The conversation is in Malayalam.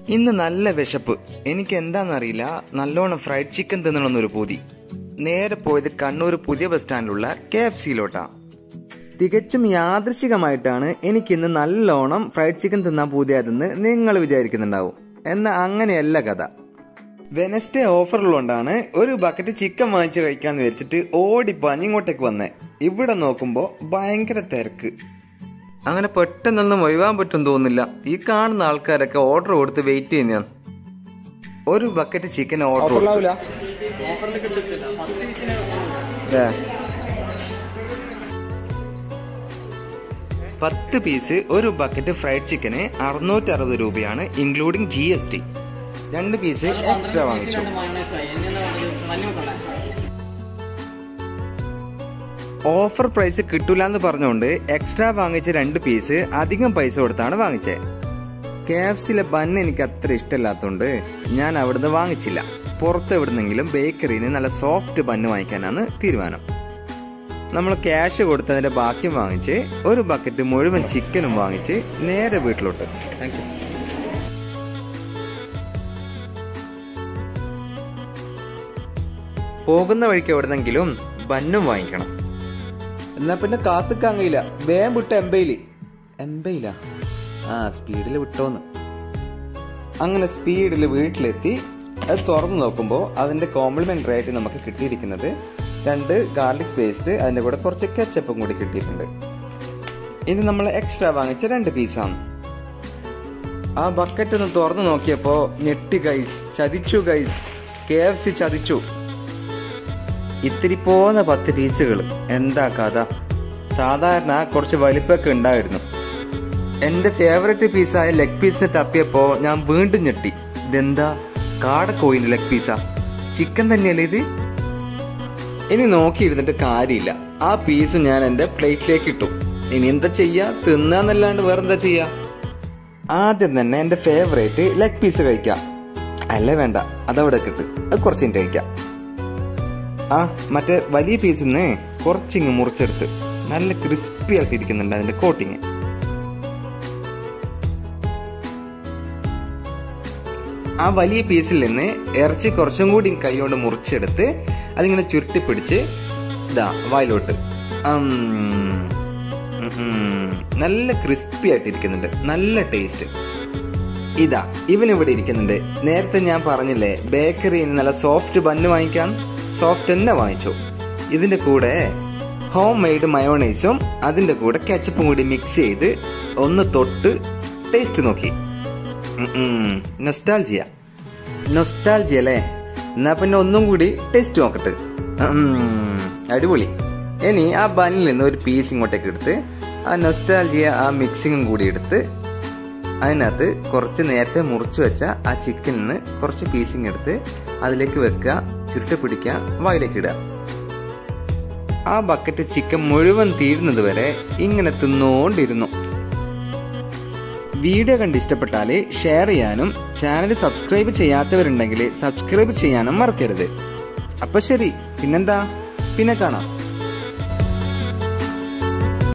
ഇന്ന് നല്ല വിശപ്പ് എനിക്ക് എന്താണെന്നറിയില്ല നല്ലോണം ഫ്രൈഡ് ചിക്കൻ തിന്നണമെന്നൊരു പൂതി നേരെ പോയത് കണ്ണൂർ പുതിയ ബസ് സ്റ്റാൻഡിലുള്ള കെ എഫ് സിയിലോട്ടാ തികച്ചും യാദൃശികമായിട്ടാണ് എനിക്കിന്ന് നല്ലോണം ഫ്രൈഡ് ചിക്കൻ തിന്നാൻ പൂതിയായതെന്ന് നിങ്ങൾ വിചാരിക്കുന്നുണ്ടാവും എന്നാൽ അങ്ങനെയല്ല കഥ വെനസ്ഡേ ഓഫറിലുകൊണ്ടാണ് ഒരു ബക്കറ്റ് ചിക്കൻ വാങ്ങിച്ച് കഴിക്കാന്ന് വിചാരിച്ചിട്ട് ഓടിപ്പാഞ്ഞ് ഇങ്ങോട്ടേക്ക് വന്നേ ഇവിടെ നോക്കുമ്പോ ഭയങ്കര തിരക്ക് അങ്ങനെ പെട്ടെന്നൊന്നും ഒഴിവാൻ പറ്റും തോന്നുന്നില്ല ഈ കാണുന്ന ആൾക്കാരൊക്കെ ഓർഡർ കൊടുത്ത് വെയിറ്റ് ചെയ്യുന്നതാണ് ഒരു ബക്കറ്റ് ചിക്കൻ ഓർഡർ കൊടുത്തു ഏ. പത്ത് പീസ് ഒരു ബക്കറ്റ് ഫ്രൈഡ് ചിക്കന് അറുന്നൂറ്റി അറുപത് രൂപയാണ് ഇൻക്ലൂഡിംഗ് ജി എസ് ടി രണ്ട് പീസ് എക്സ്ട്രാ വാങ്ങിച്ചു ഓഫർ പ്രൈസ് കിട്ടൂല എന്ന് പറഞ്ഞുകൊണ്ട് എക്സ്ട്രാ വാങ്ങിച്ച രണ്ട് പീസ് അധികം പൈസ കൊടുത്താണ് വാങ്ങിച്ചത് കെ എഫ് സിയിലെ ബണ്ണ് എനിക്ക് അത്ര ഇഷ്ടമില്ലാത്തതുകൊണ്ട് ഞാൻ അവിടുന്ന് വാങ്ങിച്ചില്ല പുറത്ത് എവിടുന്നെങ്കിലും ബേക്കറിയിൽ നിന്ന് നല്ല സോഫ്റ്റ് ബണ്ണ് വാങ്ങിക്കാനാണ് തീരുമാനം നമ്മൾ ക്യാഷ് കൊടുത്തതിന്റെ ബാക്കി വാങ്ങിച്ച് ഒരു ബക്കറ്റ് മുഴുവൻ ചിക്കനും വാങ്ങിച്ച് നേരെ വീട്ടിലോട്ട് പോകുന്ന വഴിക്ക് എവിടുന്നെങ്കിലും ബന്നും വാങ്ങിക്കണം എന്നാ പിന്നെ കാത്തുക്കാൻ കഴിയില്ല വേഗം വിട്ട എംബയില് എംബയില ആ സ്പീഡിൽ വിട്ടോന്ന് അങ്ങനെ സ്പീഡിൽ വീട്ടിലെത്തി അത് തുറന്നു നോക്കുമ്പോൾ അതിന്റെ കോംപ്ലിമെന്ററി ആയിട്ട് നമുക്ക് കിട്ടിയിരിക്കുന്നത് രണ്ട് ഗാർലിക് പേസ്റ്റ് അതിന്റെ കൂടെ കുറച്ച് കെച്ചപ്പും കൂടി കിട്ടിയിട്ടുണ്ട് ഇത് നമ്മൾ എക്സ്ട്രാ വാങ്ങിച്ച രണ്ട് പീസാണ് ആ ബക്കറ്റ് ഒന്ന് തുറന്നു നോക്കിയപ്പോ ഞെട്ടി ഗൈസ് ചതിച്ചു ഗൈസ് കെ എഫ് സി ചതിച്ചു ഇത്തിരി പോന്ന പത്ത് പീസുകൾ എന്താ കഥ സാധാരണ കുറച്ച് വലിപ്പമൊക്കെ ഉണ്ടായിരുന്നു എന്റെ ഫേവററ്റ് പീസായ ലെഗ് പീസിനെ തപ്പിയപ്പോ ഞാൻ വീണ്ടും ഞെട്ടി ഇതെന്താ കാടക്കോയിന്റെ ലെഗ് പീസാ ചിക്കൻ തന്നെയല്ലേ ഇത് ഇനി നോക്കിയിരുന്നിട്ട് കാര്യമില്ല ആ പീസ് ഞാൻ എന്റെ പ്ലേറ്റിലേക്ക് ഇട്ടു ഇനി എന്താ ചെയ്യാ തിന്നാന്നല്ലാണ്ട് വേറെന്താ ചെയ്യാ ആദ്യം തന്നെ എന്റെ ഫേവറേറ്റ് ലെഗ് പീസ് കഴിക്കാം അല്ലേ വേണ്ട അതവിടെ കിട്ട് അത് കുറച്ച് കഴിഞ്ഞിട്ട് കഴിക്കാം ആ മറ്റേ വലിയ പീസിൽ നിന്ന് കുറച്ചിങ്ങ് മുറിച്ചെടുത്ത് നല്ല ക്രിസ്പി ആയിട്ട് ഇരിക്കുന്നുണ്ട് അതിന്റെ കോട്ടിങ് ആ വലിയ പീസിൽ നിന്ന് ഇറച്ചി കുറച്ചും കൂടി കൈകൊണ്ട് മുറിച്ചെടുത്ത് അതിങ്ങനെ ചുരുട്ടി പിടിച്ച് ഇതാ വായിലോട്ട് ഉം. ഉം. നല്ല ക്രിസ്പി ആയിട്ട് ഇരിക്കുന്നുണ്ട് നല്ല ടേസ്റ്റ് ഇതാ ഇവൻ ഇവിടെ ഇരിക്കുന്നുണ്ട് നേരത്തെ ഞാൻ പറഞ്ഞില്ലേ ബേക്കറിയിൽ നിന്ന് നല്ല സോഫ്റ്റ് ബണ്ണ് വാങ്ങിക്കാൻ സോഫ്റ്റ് തന്നെ വാങ്ങിച്ചു ഇതിന്റെ കൂടെ ഹോം മെയ്ഡ് മയോണൈസും അതിന്റെ കൂടെ കെച്ചപ്പും കൂടി മിക്സ് ചെയ്ത് ഒന്ന് തൊട്ട് ടേസ്റ്റ് നോക്കി നൊസ്റ്റാൾജിയ നൊസ്റ്റാൾജിയ അല്ലേ എന്നാ പിന്നെ ഒന്നും കൂടി ടേസ്റ്റ് നോക്കട്ടെ ഉം, അടിപൊളി ഇനി ആ ബണ്ണിൽ നിന്ന് ഒരു പീസ് ഇങ്ങോട്ടേക്ക് എടുത്ത് ആ നൊസ്റ്റാൾജിയ ആ മിക്സിങ്ങും കൂടി എടുത്ത് അതിനകത്ത് കുറച്ച് നേരത്തെ മുറിച്ചു വെച്ച ആ ചിക്കനിൽ നിന്ന് കുറച്ച് പീസിങ് എടുത്ത് അതിലേക്ക് വെക്കുക ചുരുട്ടി പിടിക്കുക വായിലേക്ക് ഇടുക ആ ബക്കറ്റ് ചിക്കൻ മുഴുവൻ തീരുന്നത് വരെ ഇങ്ങനെ തിന്നോണ്ടിരുന്നു വീഡിയോ കണ്ട് ഇഷ്ടപ്പെട്ടാല് ഷെയർ ചെയ്യാനും ചാനൽ സബ്സ്ക്രൈബ് ചെയ്യാത്തവരുണ്ടെങ്കിൽ സബ്സ്ക്രൈബ് ചെയ്യാനും മറക്കരുത് അപ്പൊ ശരി പിന്നെന്താ പിന്നെ കാണാം